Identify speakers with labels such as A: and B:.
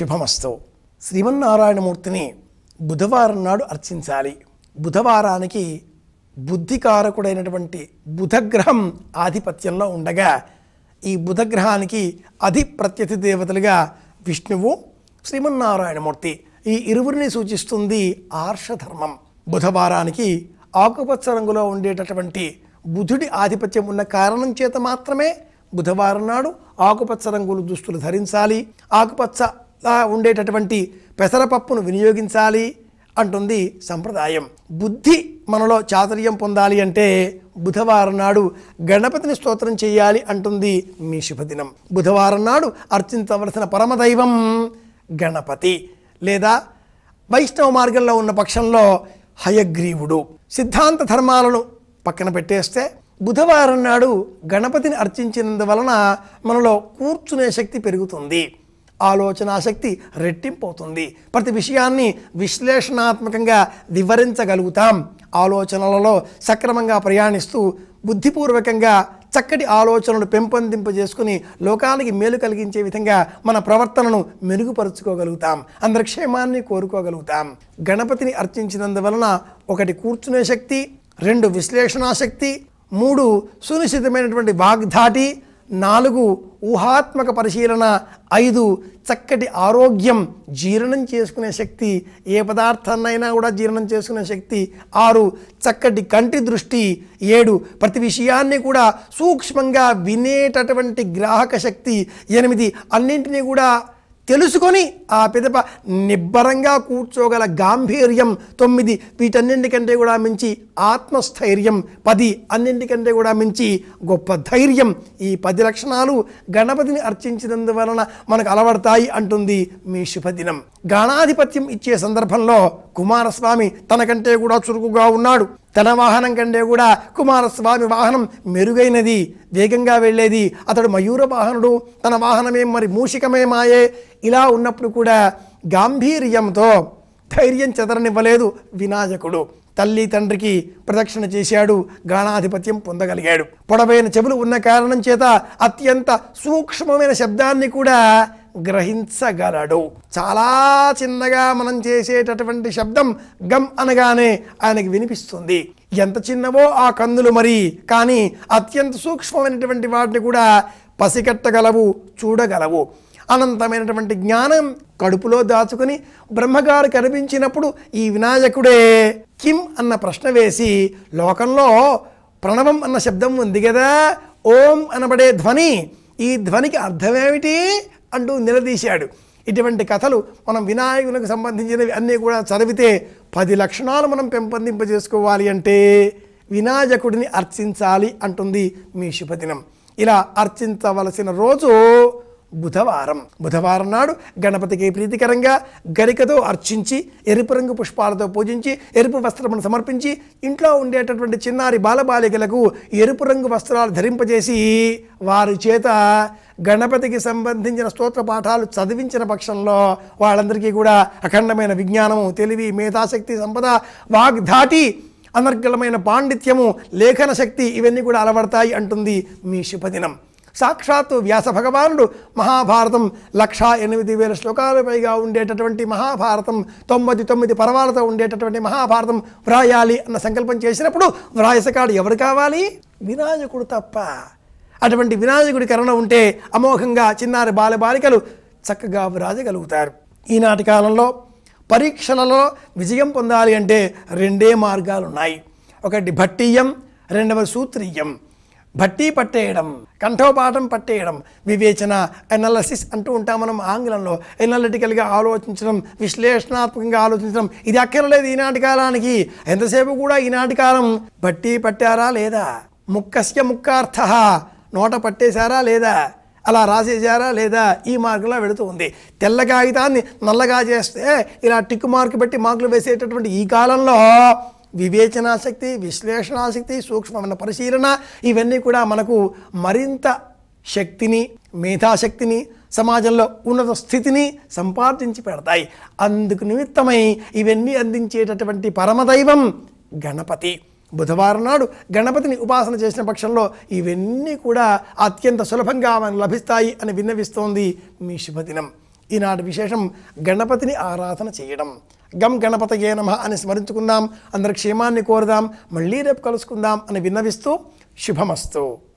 A: శుభమస్తు శ్రీమన్నారాయణమూర్తిని బుధవారం నాడు అర్చించాలి బుధవారానికి బుద్ధికారకుడైనటువంటి బుధగ్రహం ఆధిపత్యంలో ఉండగా ఈ బుధగ్రహానికి అధిప్రత్యతి దేవతలుగా విష్ణువు శ్రీమన్నారాయణమూర్తి ఈ ఇరువురిని సూచిస్తుంది ఆర్షధర్మం బుధవారానికి ఆకుపచ్చ రంగులో ఉండేటటువంటి బుధుడి ఆధిపత్యం ఉన్న కారణం చేత మాత్రమే బుధవారం నాడు ఆకుపచ్చ రంగులు దుస్తులు ధరించాలి ఆకుపచ్చలా ఉండేటటువంటి పెసరపప్పును వినియోగించాలి అంటుంది సంప్రదాయం బుద్ధి మనలో చాతుర్యం పొందాలి అంటే బుధవారం నాడు గణపతిని స్తోత్రం చేయాలి అంటుంది మీ శుభదినం బుధవారం నాడు అర్చించవలసిన పరమదైవం గణపతి లేదా వైష్ణవ మార్గంలో ఉన్న పక్షంలో హయగ్రీవుడు సిద్ధాంత ధర్మాలను పక్కన పెట్టేస్తే బుధవారం నాడు గణపతిని అర్చించినందువలన మనలో కూర్చునే శక్తి పెరుగుతుంది ఆలోచనా శక్తి రెట్టింపు అవుతుంది ప్రతి విషయాన్ని విశ్లేషణాత్మకంగా వివరించగలుగుతాం ఆలోచనలలో సక్రమంగా ప్రయాణిస్తూ బుద్ధిపూర్వకంగా చక్కటి ఆలోచనలు పెంపొందింపజేసుకుని లోకానికి మేలు కలిగించే విధంగా మన ప్రవర్తనను మెరుగుపరుచుకోగలుగుతాం అందరి క్షేమాన్ని కోరుకోగలుగుతాం గణపతిని అర్చించినందువలన ఒకటి కూర్చునే శక్తి రెండు విశ్లేషణా శక్తి మూడు సునిశ్చితమైనటువంటి వాగ్ధాటి నాలుగు ఊహాత్మక పరిశీలన ఐదు చక్కటి ఆరోగ్యం జీర్ణం చేసుకునే శక్తి ఏ పదార్థాన్నైనా కూడా జీర్ణం చేసుకునే శక్తి ఆరు చక్కటి కంటి దృష్టి ఏడు ప్రతి విషయాన్ని కూడా సూక్ష్మంగా వినేటటువంటి గ్రాహక శక్తి ఎనిమిది అన్నింటినీ కూడా తెలుసుకొని ఆ పిదప నిబ్బరంగా కూర్చోగల గాంభీర్యం తొమ్మిది వీటన్నింటికంటే కూడా మించి ఆత్మస్థైర్యం పది అన్నింటికంటే కూడా మించి గొప్ప ధైర్యం ఈ పది లక్షణాలు గణపతిని అర్చించినందువలన మనకు అలవడతాయి అంటుంది మీ శుభదినం గాణాధిపత్యం ఇచ్చే సందర్భంలో కుమారస్వామి తనకంటే కూడా చురుకుగా ఉన్నాడు తన వాహనం కంటే కూడా కుమారస్వామి వాహనం మెరుగైనది వేగంగా వెళ్ళేది అతడు మయూర వాహనుడు తన వాహనమే మరి మూషికమే మాయే ఇలా ఉన్నప్పుడు కూడా గాంభీర్యంతో ధైర్యం చెదరనివ్వలేదు వినాయకుడు తల్లి తండ్రికి ప్రదక్షిణ చేశాడు గాణాధిపత్యం పొందగలిగాడు పొడవైన చెవులు ఉన్న కారణం చేత అత్యంత సూక్ష్మమైన శబ్దాన్ని కూడా గ్రహించగలడు చాలా చిన్నగా మనం చేసేటటువంటి శబ్దం గమ్ అనగానే ఆయనకి వినిపిస్తుంది ఎంత చిన్నవో ఆ కందులు మరి కానీ అత్యంత సూక్ష్మమైనటువంటి వాటిని కూడా పసిగట్టగలవు చూడగలవు అనంతమైనటువంటి జ్ఞానం కడుపులో దాచుకుని బ్రహ్మగారు కనిపించినప్పుడు ఈ వినాయకుడే కిం అన్న ప్రశ్న వేసి లోకంలో ప్రణవం అన్న శబ్దం ఉంది కదా ఓం అనబడే ధ్వని ఈ ధ్వనికి అర్థమేమిటి అంటూ నిలదీశాడు ఇటువంటి కథలు మనం వినాయకునికి సంబంధించినవి అన్నీ కూడా చదివితే పది లక్షణాలు మనం పెంపొందింపజేసుకోవాలి అంటే వినాయకుడిని అర్చించాలి అంటుంది మీ శుభదినం ఇలా అర్చించవలసిన రోజు బుధవారం బుధవారం నాడు గణపతికి ప్రీతికరంగా గరికతో అర్చించి ఎరుపు రంగు పుష్పాలతో పూజించి ఎరుపు వస్త్రమును సమర్పించి ఇంట్లో ఉండేటటువంటి చిన్నారి బాలబాలికలకు ఎరుపు రంగు వస్త్రాలు ధరింపజేసి వారి చేత గణపతికి సంబంధించిన స్తోత్ర పాఠాలు చదివించిన పక్షంలో వాళ్ళందరికీ కూడా అఖండమైన విజ్ఞానము తెలివి మేధాశక్తి సంపద వాగ్ధాటి అనర్గళమైన పాండిత్యము లేఖన శక్తి ఇవన్నీ కూడా అలవడతాయి అంటుంది మీ శుభదినం సాక్షాత్తు వ్యాస భగవానుడు మహాభారతం లక్షా ఎనిమిది వేల శ్లోకాల పైగా ఉండేటటువంటి మహాభారతం తొమ్మిది తొమ్మిది పర్వాలతో ఉండేటటువంటి మహాభారతం వ్రాయాలి అన్న సంకల్పం చేసినప్పుడు వ్రాయసకాడు ఎవరు కావాలి వినాయకుడు తప్ప అటువంటి వినాయకుడి కరుణ ఉంటే అమోఘంగా చిన్నారి బాలబాలికలు చక్కగా వ్రాజగలుగుతారు ఈనాటి కాలంలో పరీక్షలలో విజయం పొందాలి అంటే రెండే మార్గాలు ఉన్నాయి ఒకటి భట్టీయం రెండవ సూత్రీయం భట్టి పట్టేయడం కంఠోపాఠం పట్టేయడం వివేచన ఎనాలసిస్ అంటూ ఉంటాం మనం ఆంగ్లంలో ఎనాలిటికల్గా ఆలోచించడం విశ్లేషణాత్మకంగా ఆలోచించడం ఇది అక్కర్లేదు ఈనాటి కాలానికి ఎంతసేపు కూడా ఈనాటి కాలం బట్టి పట్టారా లేదా ముక్కస్య ముక్కార్థ నోట పట్టేశారా లేదా అలా రాసేసారా లేదా ఈ మార్కులో వెళుతూ ఉంది తెల్ల కాగితాన్ని నల్లగా చేస్తే ఇలా టిక్ మార్క్ పెట్టి మార్కులు వేసేటటువంటి ఈ కాలంలో వివేచనాశక్తి విశ్లేషణాశక్తి సూక్ష్మమైన పరిశీలన ఇవన్నీ కూడా మనకు మరింత శక్తిని మేధాశక్తిని సమాజంలో ఉన్నత స్థితిని సంపాదించి పెడతాయి అందుకు నిమిత్తమై ఇవన్నీ అందించేటటువంటి పరమదైవం గణపతి బుధవారం నాడు గణపతిని ఉపాసన చేసిన పక్షంలో ఇవన్నీ కూడా అత్యంత సులభంగా మనకు లభిస్తాయి అని విన్నవిస్తోంది మీ శుభదినం ఈనాటి విశేషం గణపతిని ఆరాధన చేయడం గం గణపతయే నమ అని స్మరించుకుందాం అందరి క్షేమాన్ని కోరుదాం మళ్ళీ రేపు కలుసుకుందాం అని విన్నవిస్తూ శుభమస్తు